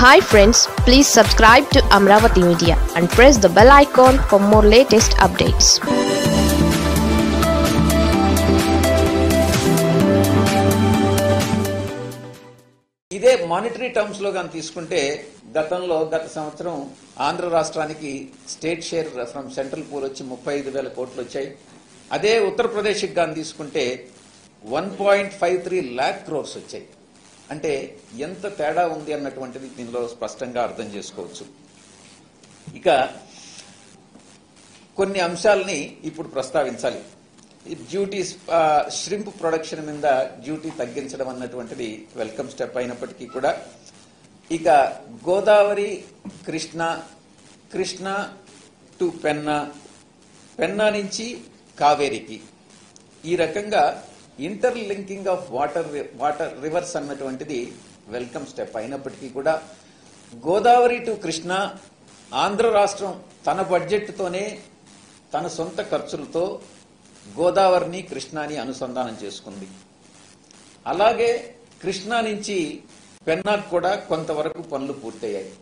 hi friends please subscribe to Amaravati media and press the bell icon for more latest updates ఇదే monetary terms లో కానీ తీసుకుంటే గతంలో గత సంవత్సరం ఆంధ్ర రాష్ట్రానికి state share from central pool వచ్చి ముప్పై ఐదు వేల కోట్లు వచ్చాయి అదే ఉత్తరప్రదేశ్కి కానీ తీసుకుంటే one point five three lakh crores వచ్చాయి అంటే ఎంత తేడా ఉంది అన్నటువంటిది దీనిలో స్పష్టంగా అర్థం చేసుకోవచ్చు ఇక కొన్ని అంశాలని ఇప్పుడు ప్రస్తావించాలి ఈ డ్యూటీస్ ష్రింప్ ప్రొడక్షన్ మీద డ్యూటీ తగ్గించడం అన్నటువంటిది వెల్కమ్ స్టెప్ అయినప్పటికీ కూడా ఇక గోదావరి కృష్ణ కృష్ణ టు పెన్నా పెన్నా నుంచి కావేరికి ఈ రకంగా inter linking of water water rivers అన్నటువంటిది వెల్కమ్ స్టెప్ అయినప్పటికీ కూడా గోదావరి టు కృష్ణ ఆంధ్ర రాష్ట్రం తన బడ్జెట్తోనే తన సొంత ఖర్చులతో గోదావరిని కృష్ణాని అనుసంధానం చేసుకుంది అలాగే కృష్ణా నుంచి పెన్నాకు కూడా కొంతవరకు పనులు పూర్తయ్యాయి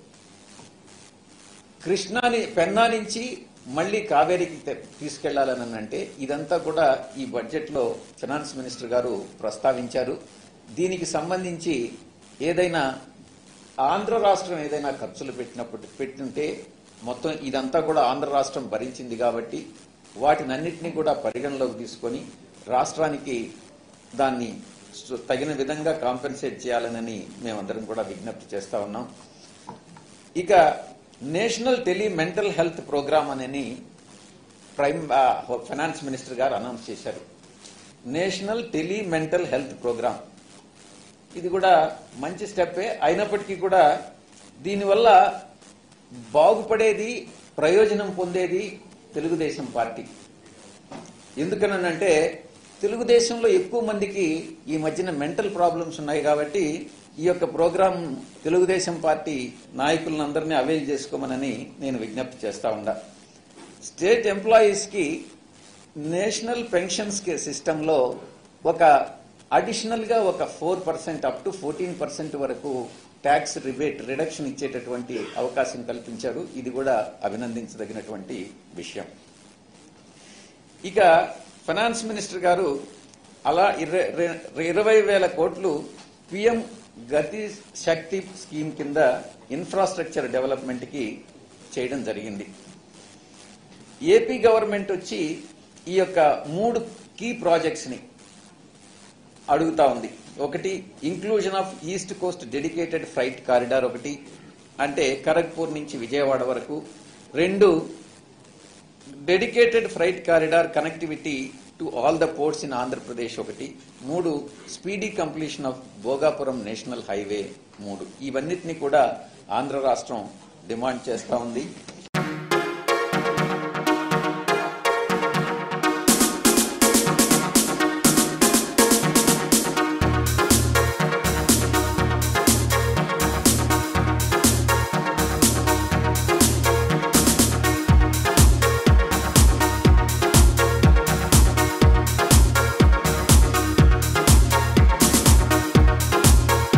కృష్ణాని పెన్నా నుంచి మళ్ళీ కావేరికి తె- తీసుకెళ్లాలని అంటే ఇదంతా కూడా ఈ బడ్జెట్ లో ఫినాన్స్ మినిస్టర్ గారు ప్రస్తావించారు దీనికి సంబంధించి ఏదైనా ఆంధ్ర రాష్ట్రం ఏదైనా ఖర్చులు పెట్టినప్పుడు పెట్టింటే మొత్తం ఇదంతా కూడా ఆంధ్ర రాష్ట్రం భరించింది కాబట్టి వాటినన్నిటినీ కూడా పరిగణలోకి తీసుకొని రాష్ట్రానికి దాన్ని సు- తగిన విధంగా కాంపెన్సేట్ చేయాలనని మేమందరం కూడా విజ్ఞప్తి చేస్తా ఉన్నాం ఇక national tele mental health programme అని ప్రైమ్ ఆ, ఫైనాన్స్ మినిస్టర్ గారు అనౌన్స్ చేశారు national tele mental health programme ఇది కూడా మంచి స్టెప్పే అయినప్పటికీ కూడా దీనివల్ల బాగుపడేది ప్రయోజనం పొందేది తెలుగుదేశం పార్టీ ఎందుకనంటే తెలుగుదేశంలో ఎక్కువ మందికి ఈ మధ్యన మెంటల్ ప్రాబ్లమ్స్ ఉన్నాయి కాబట్టి ఈ యొక్క ప్రోగ్రాం తెలుగుదేశం పార్టీ నాయకులందరినీ అవైల్ చేసుకోమనని నేను విజ్ఞప్తి చేస్తా ఉండా స్టేట్ ఎంప్లాయీస్ కి నేషనల్ పెన్షన్స్ సిస్టంలో ఒక అడిషనల్ గా ఒక four percent up to fourteen percent వరకు ట్యాక్స్ రిబేట్ రిడక్షన్ ఇచ్చేటటువంటి అవకాశం కల్పించారు ఇది కూడా అభినందించదగినటువంటి విషయం ఇక ఫైనాన్స్ మినిస్టర్ గారు అలా ఇర- ఇర- ఇరవై వేల కోట్లు పిఎం గతి శక్తి స్కీమ్ కింద ఇన్ఫ్రాస్ట్రక్చర్ డెవలప్మెంట్ కి చేయడం జరిగింది ఏపీ గవర్నమెంట్ వచ్చి ఈ యొక్క మూడు కీ ప్రాజెక్ట్స్ ని అడుగుతా ఉంది ఒకటి inclusion of east coast dedicated freight corridor ఒకటి అంటే ఖరగ్పూర్ నుంచి విజయవాడ వరకు రెండు dedicated freight corridor connectivity to all the ports in Andhra Pradesh ఒకటి మూడు speedy completion of Bhogapuram national highway మూడు ఇవన్నిటిని కూడా ఆంధ్ర రాష్ట్రం డిమాండ్ చేస్తా ఉంది